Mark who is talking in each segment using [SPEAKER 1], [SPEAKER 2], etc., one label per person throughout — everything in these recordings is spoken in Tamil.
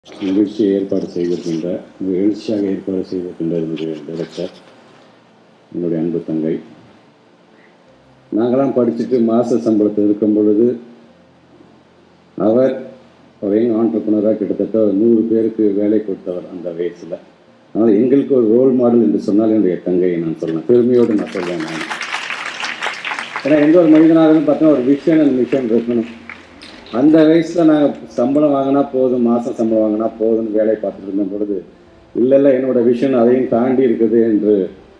[SPEAKER 1] நிகழ்ச்சியை ஏற்பாடு செய்திருக்கின்ற மிக எழுச்சியாக ஏற்பாடு செய்திருக்கின்ற என்னுடைய டைரக்டர் என்னுடைய அன்பு தங்கை நாங்களாம் படிச்சுட்டு மாத சம்பளத்தில் இருக்கும் பொழுது அவர் ஒரு யங் ஆண்டர்பனராக கிட்டத்தட்ட ஒரு நூறு பேருக்கு வேலை கொடுத்தவர் அந்த வயசில் அதனால் எங்களுக்கு ஒரு ரோல் மாடல் என்று சொன்னால் என்னுடைய தங்கையை நான் சொல்லலாம் பெருமையோடு நான் சொல்வேன் நான் ஏன்னா எந்த ஒரு மனிதனாகவும் பார்த்தோன்னா ஒரு விஷன் அண்ட் மிஷன் இருக்கணும் அந்த வயசில் நாங்கள் சம்பளம் வாங்கினா போதும் மாதம் சம்பளம் வாங்கினா போதும்னு வேலை பார்த்துட்டு இருந்த பொழுது இல்லை இல்லை என்னோட விஷன் அதையும் தாண்டி இருக்குது என்று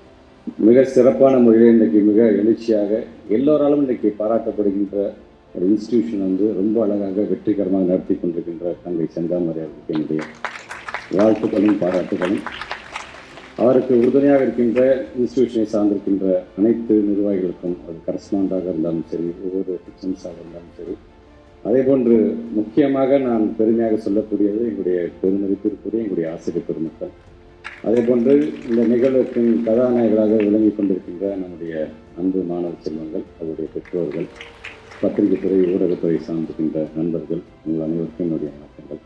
[SPEAKER 1] மிக சிறப்பான முறையில் இன்றைக்கி மிக எழுச்சியாக எல்லோராலும் இன்றைக்கி பாராட்டப்படுகின்ற ஒரு இன்ஸ்டிடியூஷன் வந்து ரொம்ப அழகாக வெற்றிகரமாக நடத்தி கொண்டிருக்கின்ற தங்கை செந்தாமரை அவர்களுக்கு என்னுடைய வாழ்த்துக்களும் பாராட்டுகளும் அவருக்கு உறுதுணையாக இருக்கின்ற இன்ஸ்டிடியூஷனை சார்ந்திருக்கின்ற அனைத்து நிர்வாகிகளுக்கும் அது கரஸ்பாண்டாக இருந்தாலும் சரி ஒவ்வொரு கிச்சன்ஸாக இருந்தாலும் சரி அதே போன்று முக்கியமாக நான் பெருமையாக சொல்லக்கூடியது எங்களுடைய பெருமதிப்பிற்குரிய எங்களுடைய ஆசிரியர் பெருமக்கள் அதே போன்று இந்த நிகழ்வுக்கு கதாநாயகர்களாக விளங்கி கொண்டிருக்கின்ற நம்முடைய அன்பு மாணவ செல்வங்கள் அவருடைய பெற்றோர்கள் பத்திரிகைத்துறை ஊடகத்துறை சார்ந்திருக்கின்ற நண்பர்கள் உங்கள் அனைவருக்கும் என்னுடைய வணக்கங்கள்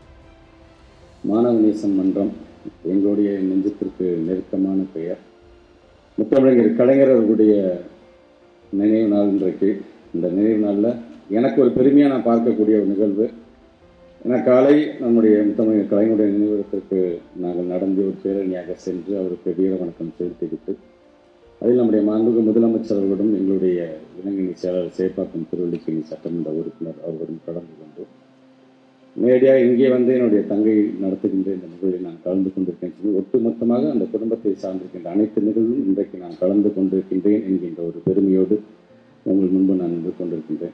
[SPEAKER 1] மாணவ நேசம் மன்றம் எங்களுடைய நெஞ்சத்திற்கு நெருக்கமான பெயர் முத்தமிழர் கலைஞர் அவர்களுடைய நினைவு நாள் இன்றைக்கு இந்த நினைவு நாளில் எனக்கு ஒரு பெருமையாக நான் பார்க்கக்கூடிய ஒரு நிகழ்வு ஏன்னா காலை நம்முடைய முத்தமிழர் கலைஞருடைய நினைவிடத்திற்கு நாங்கள் நடந்து ஒரு பேரணியாக சென்று அவருக்கு வீர வணக்கம் செலுத்திவிட்டு அதில் நம்முடைய மாண்புக முதலமைச்சர் அவர்களுடன் எங்களுடைய இளைஞரணி செயலாளர் சேப்பாக்கம் திருவள்ளிக்கணி சட்டமன்ற உறுப்பினர் அவர்களுடன் கலந்து கொண்டு நேரடியாக இங்கே வந்து என்னுடைய தங்கை நடத்துகின்ற இந்த நிகழ்வில் நான் கலந்து கொண்டிருக்கேன் சொல்லி ஒட்டுமொத்தமாக அந்த குடும்பத்தை சார்ந்திருக்கின்ற அனைத்து நிகழ்வும் இன்றைக்கு நான் கலந்து கொண்டிருக்கின்றேன் என்கின்ற ஒரு பெருமையோடு உங்கள் முன்பு நான் நின்று கொண்டிருக்கின்றேன்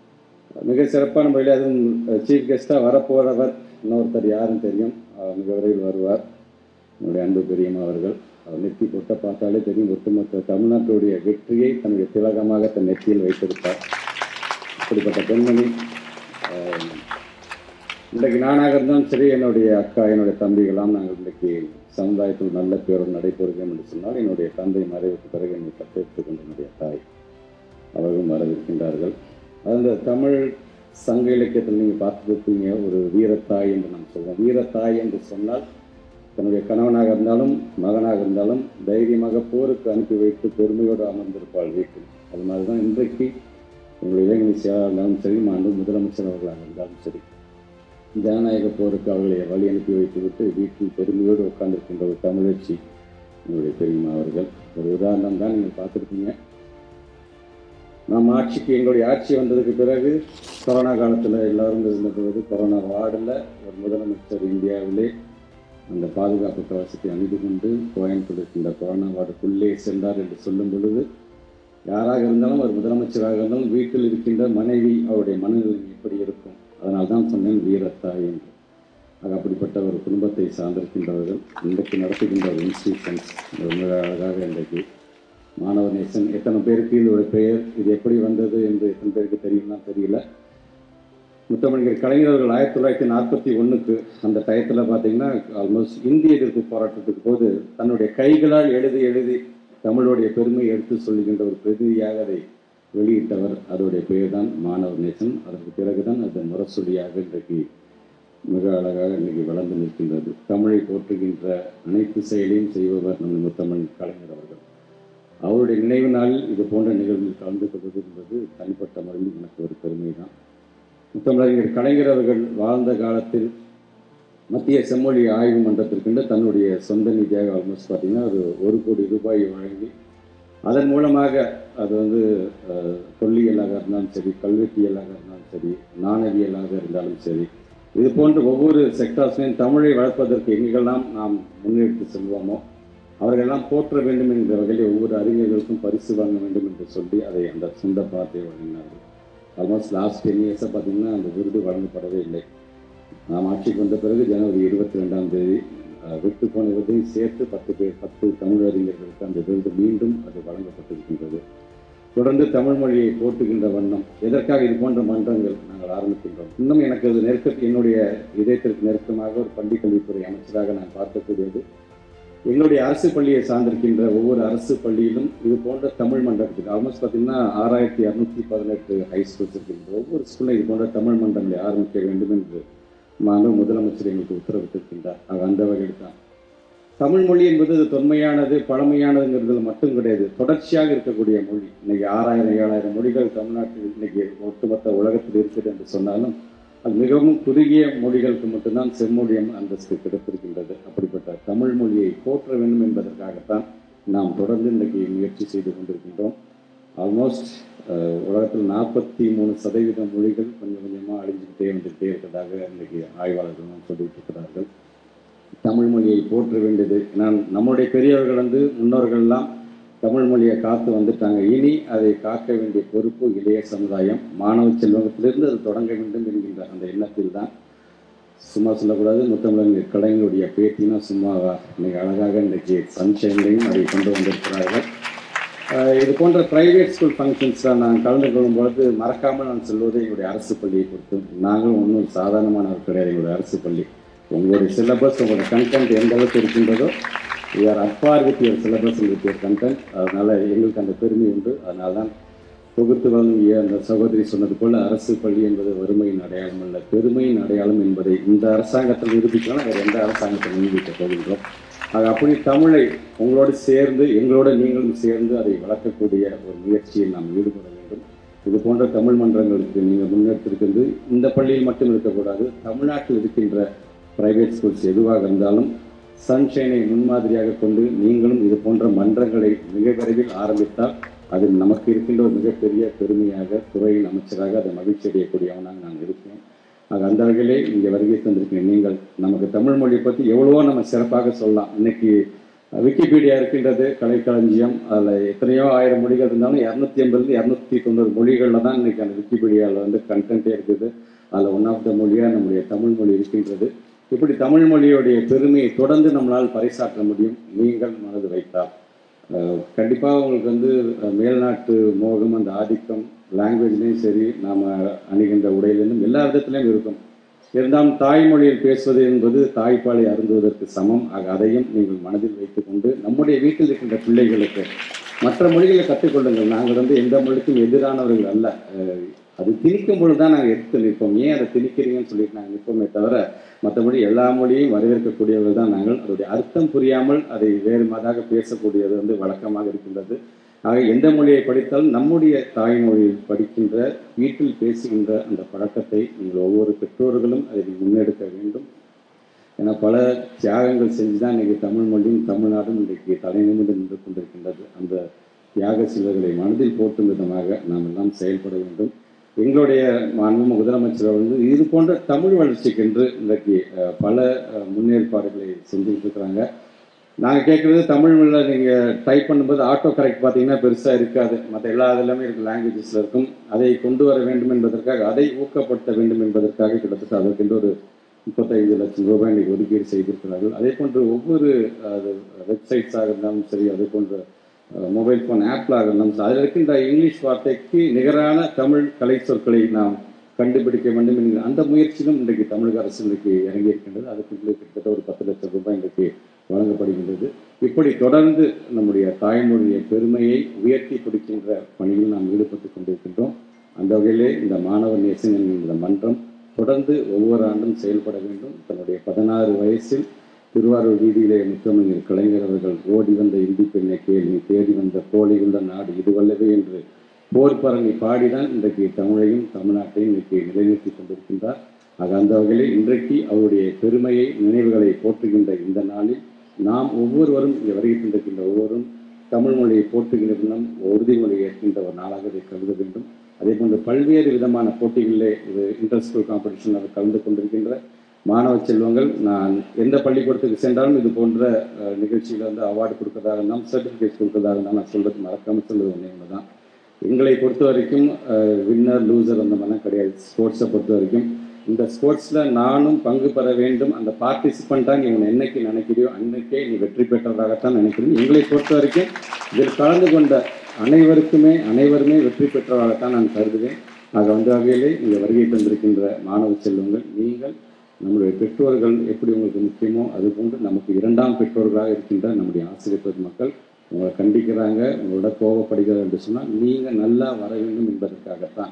[SPEAKER 1] மிக சிறப்பான முறையில் அதுவும் சீஃப் கெஸ்ட்டாக வரப்போகிறவர் இன்னொருத்தர் யாரும் தெரியும் அவர் மிக விரைவில் வருவார் என்னுடைய அன்பு பெரியம்மா அவர்கள் அவர் நெத்தி பொட்ட பார்த்தாலே தெரியும் ஒட்டுமொத்த தமிழ்நாட்டுடைய வெற்றியை தன்னுடைய திலகமாக தன் நெத்தியில் வைத்திருப்பார் அப்படிப்பட்ட பெண்மணி ஆஹ், இன்றைக்கு நானாக இருந்தாலும் சரி என்னுடைய அக்கா என்னுடைய தம்பிகளாம் நாங்கள் இன்றைக்கு சமுதாயத்தில் நல்ல பேரோடு நடைபெறுகிறோம் என்று சொன்னால் என்னுடைய தந்தை மறைவுக்கு பிறகு என்னை தத்தெடுத்துக் கொண்ட என்னுடைய தாய் அவர்களும் வரவிருக்கின்றார்கள் அந்த தமிழ் சங்க இலக்கியத்தில் நீங்கள் பார்த்துருப்பீங்க ஒரு வீரத்தாய் என்று நாம் சொல்வோம் வீரத்தாய் என்று சொன்னால் தன்னுடைய கணவனாக இருந்தாலும் மகனாக இருந்தாலும் தைரியமாக போருக்கு அனுப்பி வைத்து பெருமையோடு அமர்ந்திருப்பாள் வீட்டில் அது மாதிரி தான் இன்றைக்கு உங்கள் இளைஞனி செயலாளர் இருந்தாலும் சரி மாண்பு முதலமைச்சர் அவர்களாக இருந்தாலும் சரி ஜனநாயக போருக்கு அவர்களை வழி அனுப்பி வைத்துவிட்டு வீட்டில் பெருமையோடு உட்கார்ந்திருக்கின்ற ஒரு தமிழச்சி என்னுடைய பெரியம்மா அவர்கள் ஒரு உதாரணம் தான் நீங்கள் பார்த்துருப்பீங்க நாம் ஆட்சிக்கு எங்களுடைய ஆட்சி வந்ததுக்கு பிறகு கொரோனா காலத்தில் எல்லாரும் இருந்த பொழுது கொரோனா வார்டில் ஒரு முதலமைச்சர் இந்தியாவிலே அந்த பாதுகாப்பு கவசத்தை அணிந்து கொண்டு கோயம்புத்தூர் இருக்கின்ற கொரோனா வார்டுக்குள்ளே சென்றார் என்று சொல்லும் பொழுது யாராக இருந்தாலும் ஒரு முதலமைச்சராக இருந்தாலும் வீட்டில் இருக்கின்ற மனைவி அவருடைய மனநிலை எப்படி இருக்கும் அதனால் தான் சொன்னேன் வீரத்தாய் என்று ஆக அப்படிப்பட்ட ஒரு குடும்பத்தை சார்ந்திருக்கின்றவர்கள் இன்றைக்கு நடத்துகின்ற ஒரு இன்ஸ்டியூஷன்ஸ் மிக அழகாக இன்றைக்கு மாணவர் நேசன் எத்தனை பேருக்கு இதோட பெயர் இது எப்படி வந்தது என்று எத்தனை பேருக்கு தெரியும்னா தெரியல முத்தமிழர் கலைஞர்கள் ஆயிரத்தி தொள்ளாயிரத்தி நாற்பத்தி ஒன்றுக்கு அந்த டயத்தில் பார்த்தீங்கன்னா ஆல்மோஸ்ட் இந்திய எதிர்ப்பு போராட்டத்துக்கு போது தன்னுடைய கைகளால் எழுதி எழுதி தமிழுடைய பெருமையை எடுத்து சொல்லுகின்ற ஒரு பிரதிநிதியாக அதை வெளியிட்டவர் அதோடைய பெயர் தான் மாணவர் நேசன் அதற்கு பிறகுதான் அது முரசொலியாக இன்றைக்கு மிக அழகாக இன்றைக்கு வளர்ந்து நிற்கின்றது தமிழை போற்றுகின்ற அனைத்து செயலையும் செய்பவர் நம் முத்தமிழ் கலைஞர் அவர்கள் அவருடைய நினைவு நாளில் இது போன்ற நிகழ்வில் கலந்து கொள்வது என்பது தனிப்பட்ட முறையில் எனக்கு ஒரு பெருமை தான் முத்தமிழறிஞர் கலைஞர் அவர்கள் வாழ்ந்த காலத்தில் மத்திய செம்மொழி ஆய்வு மன்றத்திற்கென்று தன்னுடைய சொந்த நிதியாக ஆல்மோஸ்ட் பார்த்தீங்கன்னா ஒரு ஒரு கோடி ரூபாய் வழங்கி அதன் மூலமாக அது வந்து அஹ், தொல்லியலாக இருந்தாலும் சரி கல்வெட்டியலாக இருந்தாலும் சரி நாணயவியலாக இருந்தாலும் சரி இது போன்ற ஒவ்வொரு செக்டார்ஸ்லையும் தமிழை வளர்ப்பதற்கு எங்கெல்லாம் நாம் முன்னெடுத்து செல்வோமோ அவர்களெல்லாம் போற்ற வேண்டும் என்ற வகையில் ஒவ்வொரு அறிஞர்களுக்கும் பரிசு வாங்க வேண்டும் என்று சொல்லி அதை அந்த சொந்த பார்த்தை வழங்கினார்கள் ஆல்மோஸ்ட் லாஸ்ட் டென் இயர்ஸாக பார்த்தீங்கன்னா அந்த விருது வழங்கப்படவே இல்லை நாம் ஆட்சிக்கு வந்த பிறகு ஜனவரி இருபத்தி ரெண்டாம் தேதி அஹ், விட்டு போன விருதையும் சேர்த்து பத்து பேர் பத்து தமிழ் அறிஞர்களுக்கு அந்த விருது மீண்டும் அது வழங்கப்பட்டிருக்கின்றது தொடர்ந்து தமிழ் மொழியை போற்றுகின்ற வண்ணம் எதற்காக இது போன்ற மன்றங்கள் நாங்கள் ஆரம்பிக்கின்றோம் இன்னும் எனக்கு அது நெருக்க என்னுடைய இதயத்திற்கு நெருக்கமாக ஒரு பள்ளிக் கல்வித்துறை அமைச்சராக நான் பார்க்கக்கூடியது எங்களுடைய அரசு பள்ளியை சார்ந்திருக்கின்ற ஒவ்வொரு அரசு பள்ளியிலும் இது போன்ற தமிழ் மன்றத்துக்கு ஆல்மோஸ்ட் பார்த்தீங்கன்னா ஆறாயிரத்தி இரநூத்தி பதினெட்டு ஹை ஸ்கூல்ஸ் இருக்கின்ற ஒவ்வொரு ஸ்கூலில் இது போன்ற தமிழ் மன்றங்களை ஆரம்பிக்க வேண்டும் என்று மாண்பு முதலமைச்சர் எங்களுக்கு உத்தரவிட்டிருக்கின்றார் ஆக அந்த வகையில் தான் தமிழ் மொழி என்பது அது தொன்மையானது பழமையானதுங்கிறதுல மட்டும் கிடையாது தொடர்ச்சியாக இருக்கக்கூடிய மொழி இன்னைக்கு ஆறாயிரம் ஏழாயிரம் மொழிகள் தமிழ்நாட்டில் இன்னைக்கு ஒட்டுமொத்த உலகத்தில் இருக்குது என்று சொன்னாலும் அது மிகவும் குறுகிய மொழிகளுக்கு மட்டும்தான் செம்மொழியம் அந்தஸ்து கிடைத்திருக்கின்றது அப்படிப்பட்ட தமிழ் மொழியை போற்ற வேண்டும் என்பதற்காகத்தான் நாம் தொடர்ந்து இன்றைக்கு முயற்சி செய்து கொண்டிருக்கின்றோம் ஆல்மோஸ்ட் உலகத்தில் நாற்பத்தி மூணு சதவீத மொழிகள் கொஞ்சம் கொஞ்சமாக அழிஞ்சுக்கிட்டே வந்துக்கிட்டே இருக்கிறதாக இன்றைக்கி ஆய்வாளர்களும் சொல்லிட்டு இருக்கிறார்கள் தமிழ் மொழியை போற்ற வேண்டியது நான் நம்முடைய பெரியவர்கள் வந்து முன்னோர்கள்லாம் தமிழ் மொழியை காத்து வந்துட்டாங்க இனி அதை காக்க வேண்டிய பொறுப்பு இளைய சமுதாயம் மாணவ செல்வத்திலிருந்து அது தொடங்க வேண்டும் என்கின்ற அந்த எண்ணத்தில் தான் சும்மா சொல்லக்கூடாது முத்தமிழர் கலைஞருடைய பேட்டினா சும்மாவா இன்னைக்கு அழகாக இன்றைக்கு சன்ஷைன்லையும் அதை கொண்டு வந்திருக்கிறார்கள் ஆஹ் இது போன்ற பிரைவேட் ஸ்கூல் ஃபங்க்ஷன்ஸில் நான் கலந்து கொள்ளும் பொழுது மறக்காமல் நான் சொல்வது எங்களுடைய அரசு பள்ளியை பொறுத்து நாங்களும் ஒன்றும் சாதாரணமானவர் கிடையாது எங்களுடைய அரசு பள்ளி உங்களுடைய சிலபஸ் உங்களுடைய கண்டென்ட் எந்த அளவுக்கு இருக்கின்றதோ are at par with your syllabus with your content அதனால் எங்களுக்கு அந்த பெருமை உண்டு அதனால தான் தொகுத்து வழங்கிய அந்த சகோதரி சொன்னது போல் அரசு பள்ளி என்பது வறுமையின் அடையாளம் அல்ல பெருமையின் அடையாளம் என்பதை இந்த அரசாங்கத்தில் நிரூபிக்கலாம் வேறு எந்த அரசாங்கத்தில் நிரூபிக்க போகின்றோம் ஆக அப்படி தமிழை உங்களோடு சேர்ந்து எங்களோட நீங்களும் சேர்ந்து அதை வளர்க்கக்கூடிய ஒரு முயற்சியில் நாம் ஈடுபட வேண்டும் இது போன்ற தமிழ் மன்றங்களுக்கு நீங்கள் முன்னெடுத்திருக்கிறது இந்த பள்ளியில் மட்டும் இருக்கக்கூடாது தமிழ்நாட்டில் இருக்கின்ற பிரைவேட் ஸ்கூல்ஸ் எதுவாக இருந்தாலும் சன்ஷைனை முன்மாதிரியாக கொண்டு நீங்களும் இது போன்ற மன்றங்களை மிக விரைவில் ஆரம்பித்தால் அது நமக்கு இருக்கின்ற ஒரு மிகப்பெரிய பெருமையாக துறையின் அமைச்சராக அதை மகிழ்ச்சி அடையக்கூடியவனாக நான் இருப்பேன் ஆக அந்த வகையிலே இங்கே வருகை தந்திருக்கேன் நீங்கள் நமக்கு தமிழ் மொழியை பற்றி எவ்வளவோ நம்ம சிறப்பாக சொல்லலாம் இன்னைக்கு விக்கிபீடியா இருக்கின்றது கலைக்களஞ்சியம் அதில் எத்தனையோ ஆயிரம் மொழிகள் இருந்தாலும் இரநூத்தி எண்பது இரநூத்தி தொண்ணூறு மொழிகளில் தான் இன்னைக்கு அந்த விக்கிபீடியாவில் வந்து கண்டென்ட்டே இருக்குது அதில் ஒன் ஆஃப் த மொழியாக நம்முடைய தமிழ் மொழி இருக்கின்றது இப்படி தமிழ் மொழியுடைய பெருமையை தொடர்ந்து நம்மளால் பறைசாற்ற முடியும் நீங்கள் மனது வைத்தால் கண்டிப்பாக உங்களுக்கு வந்து அஹ், மேல்நாட்டு மோகம் அந்த ஆதிக்கம் லாங்குவேஜ்லேயும் சரி நாம் அணிகின்ற உடையிலிருந்தும் எல்லா விதத்திலையும் இருக்கும் இருந்தாலும் தாய்மொழியில் பேசுவது என்பது தாய்ப்பாலை அருந்துவதற்கு சமம் ஆக அதையும் நீங்கள் மனதில் வைத்துக்கொண்டு நம்முடைய வீட்டில் இருக்கின்ற பிள்ளைகளுக்கு மற்ற மொழிகளை கற்றுக்கொள்ளுங்கள் நாங்கள் வந்து எந்த மொழிக்கும் எதிரானவர்கள் அல்ல அஹ், அது திணிக்கும் பொழுது தான் நாங்கள் எடுத்து நிற்போம் ஏன் அதை திணிக்கிறீங்கன்னு சொல்லிட்டு நாங்கள் நிற்போமே தவிர மற்றபடி எல்லா மொழியையும் வரவேற்கக்கூடியவர்கள் தான் நாங்கள் அதோடைய அர்த்தம் புரியாமல் அதை வேறு மாதாக பேசக்கூடியது வந்து வழக்கமாக இருக்கின்றது ஆக எந்த மொழியை படித்தாலும் நம்முடைய தாய்மொழியில் படிக்கின்ற வீட்டில் பேசுகின்ற அந்த பழக்கத்தை நீங்கள் ஒவ்வொரு பெற்றோர்களும் அதை முன்னெடுக்க வேண்டும் ஏன்னா பல தியாகங்கள் செஞ்சு தான் இன்றைக்கி தமிழ் மொழியும் தமிழ்நாடும் இன்றைக்கு தலை நிமிர்ந்து நின்று கொண்டிருக்கின்றது அந்த தியாக சிலர்களை மனதில் போட்டும் விதமாக நாம் எல்லாம் செயல்பட வேண்டும் எங்களுடைய மாண்பு முதலமைச்சர் வந்து இது போன்ற தமிழ் வளர்ச்சிக்கென்று இன்றைக்கு அஹ், பல அஹ், முன்னேற்பாடுகளை செஞ்சுட்டு இருக்கிறாங்க நாங்கள் கேட்குறது தமிழில் நீங்கள் டைப் பண்ணும்போது ஆட்டோ கரெக்ட் பார்த்தீங்கன்னா பெருசாக இருக்காது மற்ற எல்லா இதெல்லாமே இருக்கு லாங்குவேஜஸில் இருக்கும் அதை கொண்டு வர வேண்டும் என்பதற்காக அதை ஊக்கப்படுத்த வேண்டும் என்பதற்காக கிட்டத்தட்ட அதற்கென்று ஒரு முப்பத்தைந்து லட்சம் ரூபாய் இன்னைக்கு ஒதுக்கீடு செய்திருக்கிறார்கள் அதே போன்று ஒவ்வொரு அது வெப்சைட்ஸாக இருந்தாலும் சரி அதே போன்ற மொபைல் ஃபோன் ஆப்லாக இருந்தாலும் சரி அதில் இருக்கின்ற இங்கிலீஷ் வார்த்தைக்கு நிகரான தமிழ் கலை சொற்களை நாம் கண்டுபிடிக்க வேண்டும் என்கிற அந்த முயற்சியிலும் இன்றைக்கு தமிழக அரசு இன்றைக்கு இறங்கியிருக்கின்றது அதுக்கு கிட்டத்தட்ட ஒரு பத்து லட்சம் ரூபாய் இன்றைக்கு வழங்கப்படுகின்றது இப்படி தொடர்ந்து நம்முடைய தாய்மொழிய பெருமையை உயர்த்தி பிடிக்கின்ற பணியில் நாம் ஈடுபட்டு கொண்டிருக்கின்றோம் அந்த வகையிலே இந்த மாணவர் நேசன் என்கின்ற மன்றம் தொடர்ந்து ஒவ்வொரு ஆண்டும் செயல்பட வேண்டும் தன்னுடைய பதினாறு வயசில் திருவாரூர் வீதியிலே முத்தமிழர் கலைஞர் அவர்கள் ஓடி வந்த இந்தி பெண்ணை கேள்வி தேடி வந்த கோழியுள்ள நாடு இதுவல்லவே என்று போர் பரணி பாடிதான் இன்றைக்கு தமிழையும் தமிழ்நாட்டையும் இன்றைக்கு நிலைநிறுத்தி கொண்டிருக்கின்றார் ஆக அந்த வகையிலே இன்றைக்கு அவருடைய பெருமையை நினைவுகளை போற்றுகின்ற இந்த நாளில் நாம் ஒவ்வொருவரும் இங்கே வருகை தந்திருக்கின்ற ஒவ்வொருவரும் தமிழ் மொழியை போற்றுகின்ற தினம் உறுதிமொழியை ஏற்கின்ற ஒரு நாளாக இதை கருத வேண்டும் அதே போன்று பல்வேறு விதமான போட்டிகளிலே இது இன்டர் ஸ்கூல் காம்படிஷனில் கலந்து கொண்டிருக்கின்ற மாணவ செல்வங்கள் நான் எந்த பள்ளிக்கூடத்துக்கு சென்றாலும் இது போன்ற அஹ், நிகழ்ச்சியில வந்து அவார்டு கொடுக்கறதாக இருந்தாலும் சர்டிஃபிகேட் கொடுக்கறதாக இருந்தாலும் நான் சொல்றது மறக்காம சொல்றது ஒன்றே ஒன்று தான் எங்களை பொறுத்த வரைக்கும் வின்னர் லூசர் அந்த மாதிரிலாம் கிடையாது ஸ்போர்ட்ஸை பொறுத்த வரைக்கும் இந்த ஸ்போர்ட்ஸில் நானும் பங்கு பெற வேண்டும் அந்த பார்ட்டிசிபெண்ட்டாக நீ உன்னை என்னைக்கு நினைக்கிறியோ அன்னைக்கே நீ வெற்றி பெற்றவராகத்தான் நினைக்கிறேன் எங்களை பொறுத்த வரைக்கும் இதில் கலந்து கொண்ட அனைவருக்குமே அனைவருமே வெற்றி பெற்றவராகத்தான் நான் கருதுவேன் ஆக அந்த வகையிலே இங்கே வருகை தந்திருக்கின்ற மாணவ செல்வங்கள் நீங்கள் நம்முடைய பெற்றோர்கள் எப்படி உங்களுக்கு முக்கியமோ அதுபோன்று நமக்கு இரண்டாம் பெற்றோர்களாக இருக்கின்ற நம்முடைய ஆசிரியர் பெருமக்கள் உங்களை கண்டிக்கிறாங்க உங்களோட கோபப்படுகிறார் என்று சொன்னால் நீங்கள் நல்லா வர வேண்டும் என்பதற்காகத்தான்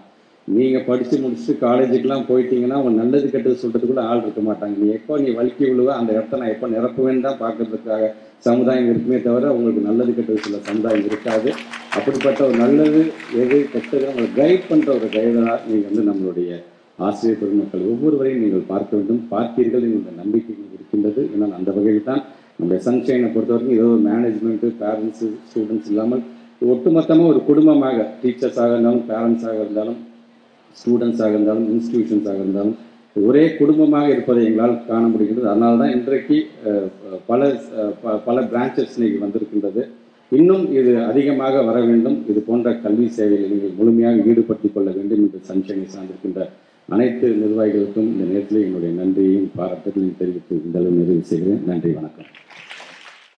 [SPEAKER 1] நீங்கள் படித்து முடிச்சுட்டு காலேஜுக்கெலாம் போயிட்டீங்கன்னா உன் நல்லது கெட்டது சொல்கிறதுக்குள்ள ஆள் இருக்க மாட்டாங்க நீ எப்போ நீ வலிக்கி விழுவ அந்த இடத்த நான் எப்போ நிரப்புவேன்னு தான் பார்க்கறதுக்காக சமுதாயம் இருக்குமே தவிர உங்களுக்கு நல்லது கெட்டது சொல்ல சமுதாயம் இருக்காது அப்படிப்பட்ட ஒரு நல்லது எது கெட்டது உங்களை கைட் பண்ணுற ஒரு கைடராக நீங்கள் வந்து நம்மளுடைய ஆசிரியர் பெருமக்கள் ஒவ்வொருவரையும் நீங்கள் பார்க்க வேண்டும் பார்த்தீர்கள் என்ற நம்பிக்கை எனக்கு இருக்கின்றது ஏன்னா அந்த வகையில் தான் நம்முடைய சன்ஷைனை பொறுத்த வரைக்கும் ஏதோ ஒரு மேனேஜ்மெண்ட்டு பேரண்ட்ஸு ஸ்டூடெண்ட்ஸ் இல்லாமல் ஒட்டுமொத்தமாக ஒரு குடும்பமாக டீச்சர்ஸாக இருந்தாலும் பேரண்ட்ஸாக இருந்தாலும் ஸ்டூடெண்ட்ஸாக இருந்தாலும் இன்ஸ்டிடியூஷன்ஸாக இருந்தாலும் ஒரே குடும்பமாக இருப்பதை எங்களால் காண முடிகின்றது அதனால தான் இன்றைக்கு அஹ், பல அஹ், ப- பல பிரான்ச்சஸ் இன்னைக்கு வந்திருக்கின்றது இன்னும் இது அதிகமாக வர வேண்டும் இது போன்ற கல்வி சேவையில் நீங்கள் முழுமையாக ஈடுபடுத்திக் கொள்ள வேண்டும் என்று சன்ஷைனை சார்ந்திருக்கின்ற அனைத்து நிர்வாகிகளுக்கும் இந்த நேரத்தில் என்னுடைய நன்றியையும் பாராட்டுகளையும் தெரிவித்து இந்த அளவு நிறைவு செய்கிறேன் நன்றி வணக்கம்